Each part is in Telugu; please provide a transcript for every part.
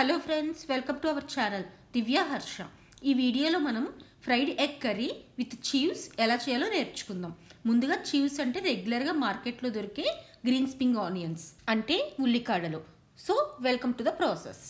hello friends welcome to our channel Divya Harsha ఈ వీడియోలో మనం fried egg curry with chives ఎలా చేయాలో నేర్చుకుందాం ముందుగా చీవ్స్ అంటే రెగ్యులర్గా మార్కెట్లో దొరికే గ్రీన్ స్పింగ్ ఆనియన్స్ అంటే ఉల్లికాడలు so welcome to the process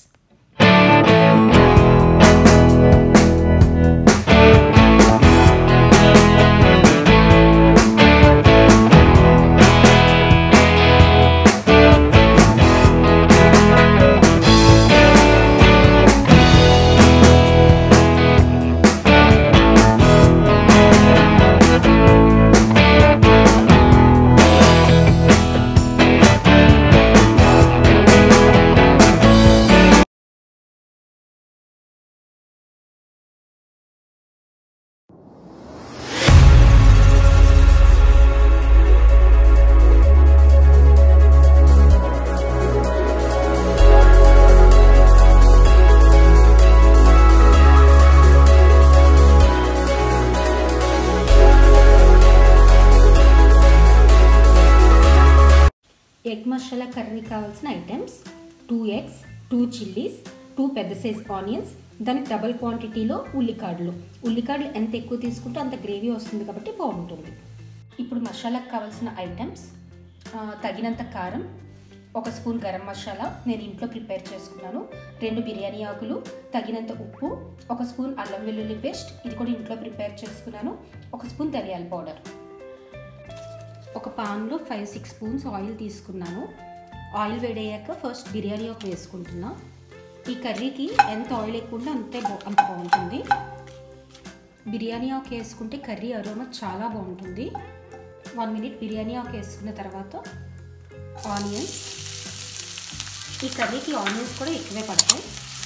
egg masala curry కావాల్సిన items two eggs two chillies two పెద్ద సైజ్ ఆనియన్స్ దానికి డబల్ క్వాంటిటీలో ఉల్లికాడలు ఉల్లికాడలు ఎంత ఎక్కువ తీసుకుంటే అంత గ్రేవీ వస్తుంది కాబట్టి బాగుంటుంది ఇప్పుడు మసాలాకు కావాల్సిన ఐటమ్స్ ఆ, తగినంత కారం ఒక స్పూన్ గరం మసాలా నేను ఇంట్లో ప్రిపేర్ చేసుకున్నాను రెండు బిర్యానీ ఆకులు తగినంత ఉప్పు ఒక స్పూన్ అల్లం వెల్లుల్లి పేస్ట్ ఇది కూడా ఇంట్లో ప్రిపేర్ చేసుకున్నాను ఒక స్పూన్ ధనియాల పౌడర్ ఒక పాన్లో ఫైవ్ సిక్స్ స్పూన్స్ ఆయిల్ తీసుకున్నాను ఆయిల్ వేడయ్యాక ఫస్ట్ బిర్యానీ ఆకు వేసుకుంటున్నా ఈ కర్రీకి ఎంత ఆయిల్ ఎక్కువ ఉంటే అంతే బా- అంత బాగుంటుంది బిర్యానీ ఆకు వేసుకుంటే కర్రీ అరోమా చాలా బాగుంటుంది వన్ మినిట్ బిర్యానీ ఆకు వేసుకున్న తర్వాత ఆనియన్స్ ఈ కర్రీకి ఆనియన్స్ కూడా ఎక్కువే పడతాయి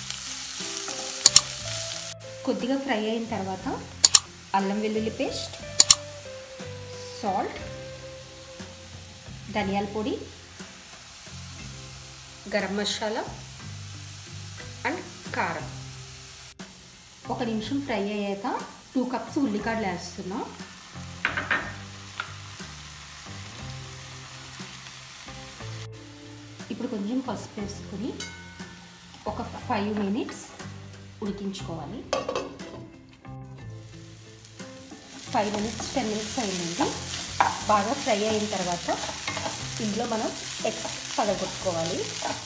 కొద్దిగా ఫ్రై అయిన తర్వాత అల్లం వెల్లుల్లి పేస్ట్ సాల్ట్ ధనియాల పొడి గరం మసాలా అండ్ కారం ఒక నిమిషం ఫ్రై అయ్యాక టూ కప్స్ ఉల్లికాడలు వేస్తున్నా ఇప్పుడు కొంచెం పసుపు వేసుకొని ఒక ఫైవ్ మినిట్స్ ఉడికించుకోవాలి ఫైవ్ మినిట్స్ టెన్ మినిట్స్ అయిందండి బాగా ఫ్రై అయిన తర్వాత ఇందులో మనం ఎగ్స్ పగలగొట్టుకోవాలి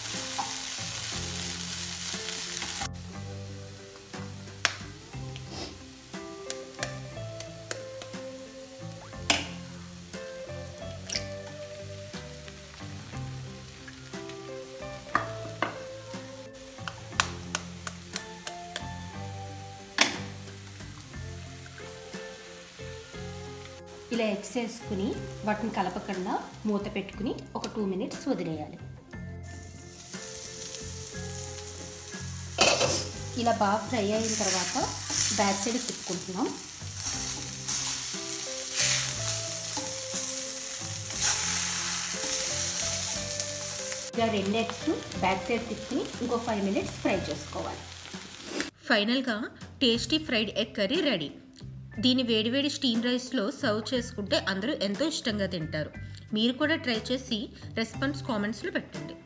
ఇలా ఎగ్స్ వేసుకుని వాటిని కలపకుండా మూత పెట్టుకుని ఒక టూ మినిట్స్ వదిలేయాలి ఇలా బాగా ఫ్రై అయిన తర్వాత బ్యాక్ సైడ్ తిప్పుకుంటున్నాం ఇలా రెండు ఎగ్స్ బ్యాక్ సైడ్ తిప్పుకుని ఇంకో ఫైవ్ మినిట్స్ ఫ్రై చేసుకోవాలి ఫైనల్గా tasty fried egg curry ready దీని వేడివేడి స్టీమ్ రైస్లో సర్వ్ చేసుకుంటే అందరూ ఎంతో ఇష్టంగా తింటారు మీరు కూడా ట్రై చేసి రెస్పాన్స్ కామెంట్స్లో పెట్టండి